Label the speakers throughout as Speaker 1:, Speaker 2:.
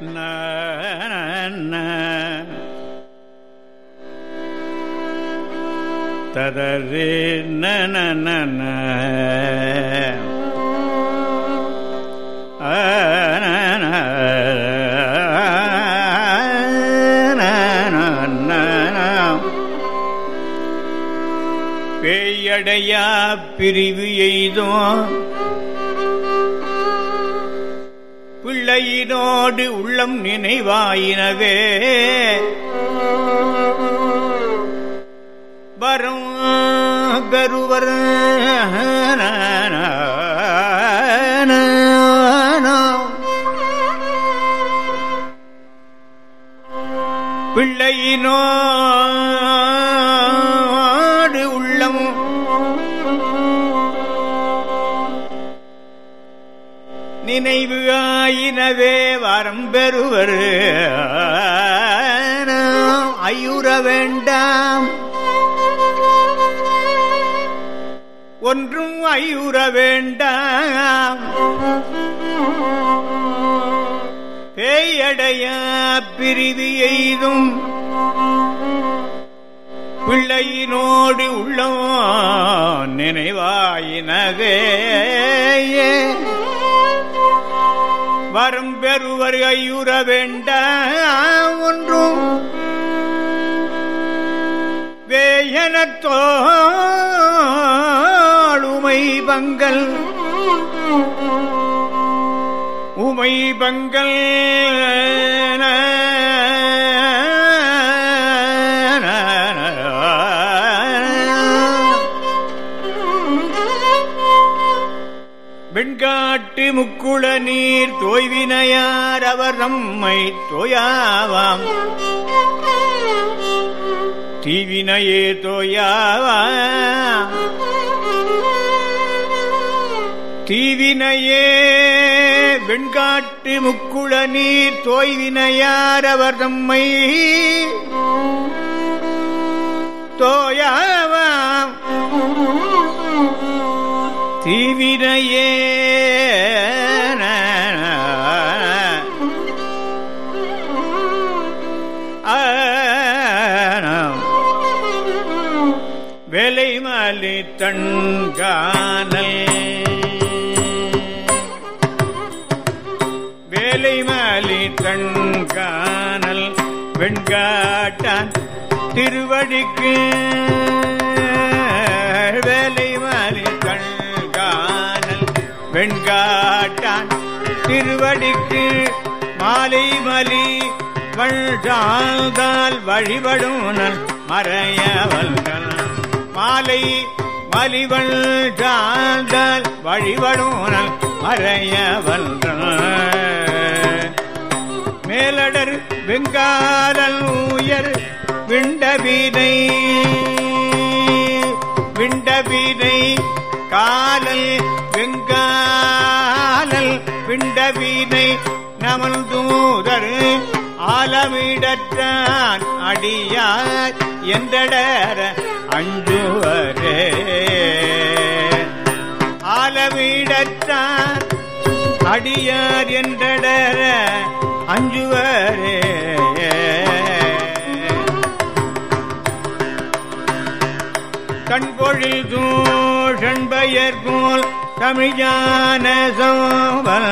Speaker 1: ததரே நன பேயடையா பிரிவு எய்தோ பிள்ளையினோடு உள்ளம் நினைவாயினவே வரும் பெருவர் பிள்ளையினோடு உள்ளம் நினைவு ஆயினவே வரம் பெறுவர் ஐயுற வேண்டாம் ஒன்றும் ஐயுற வேண்டாம் பேயடைய பிரிவு எய்தும் பிள்ளையினோடு உள்ளோ நினைவாயினவே வரும் பெறுவர் ஐயுற வேண்டாம் ஒன்றும் வேயனத்தோளுமை பங்கல் உமை பங்கல் வெண்காட்டு முக்குள நீர் தோய்வினையார் அவர் நம்மை தோயாவாம் தீவினையே தோயாவா தீவினையே வெண்காட்டு முக்குள நீர் தோய்வினையார் அவர் தம்மை தோயாவாம் தீவினையே வேலை மாலி தன்கானல் வேலை மாலி தன்கானல் வெண்காட்டான் திருவடிக்கு வேலை மாலி தன்கானல் வெண்காட்டான் திருவடிக்கு மாலை மலி வழ்தால் வழிபடும் நல் மறையவல்கள் மாலை மலிவள் சார்ந்தால் வழிபடுனல் மறையவல்கள் மேலடர் வெங்காலல் உயர் விண்டபீனை விண்டபீனை காலல் வெங்காலல் விண்டபீனை நமன் தூதர் ஆலமிடற்றான் அடியார் என்றடர அஞ்சுவரே ஆலமிடற்றான் அடியார் என்றடர அஞ்சுவரே கண்பொழில் தூஷன் பெயர் போல் தமிழான சோபன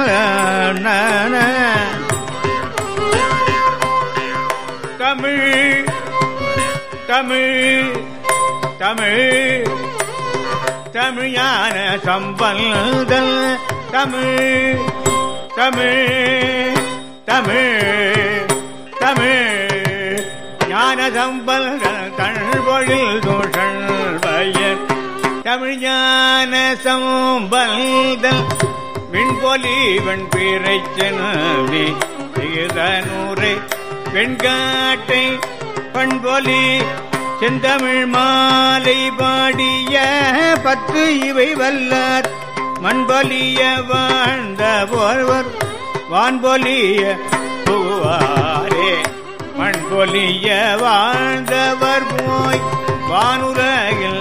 Speaker 1: தமிழ் தமிழ் தமிழ் தமிழான சம்பந்தல் தமிழ் தமிழ் தமிழ் தமிழ் ஞான சம்பந்தல் தழ்வொழில் தோஷல் பையன் தமிழ் ஞான சம்பந்தல் விண்பொலி வெண் பிறைச்சனே நூரை வெண்காட்டை பண்பொலி செந்தமிழ் மாலை பாடிய பத்து இவை வல்லார் மண்பொலிய வாழ்ந்த போர்வர் வான்பொலிய புகுவாரே மண்பொலிய வாழ்ந்தவர் போய் வானுலகில்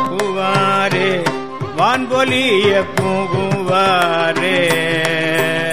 Speaker 1: புவாரே வான்பொலிய புகுவாரே